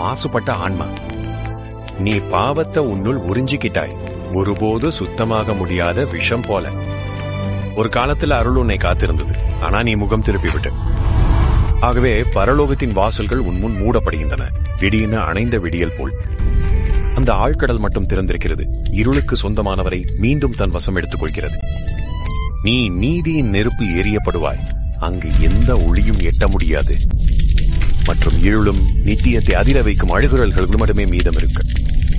மாசுபட்ட ஆன்மா நீ பாவத்தை உன்னுள் உறிஞ்சிக்கிட்டாய் ஒருபோது சுத்தமாக முடியாத விஷம் போல ஒரு காலத்துல அருள் உன்னை காத்திருந்தது ஆனா நீ முகம் திருப்பி விட்ட ஆகவே பரலோகத்தின் வாசல்கள் உன் முன் மூடப்படுகின்றன விடியின அணைந்த விடியல் போல் அந்த ஆழ்கடல் மட்டும் திறந்திருக்கிறது இருளுக்கு சொந்தமானவரை மீண்டும் தன் வசம் எடுத்துக் கொள்கிறது நீ நீதியின் நெருப்பில் எரியப்படுவாய் அங்கு எந்த ஒளியும் எட்ட முடியாது மற்றும் இருளும் நித்தியத்தை அதிர வைக்கும் அழுகுரல்கள் மட்டுமே மீதம் இருக்கு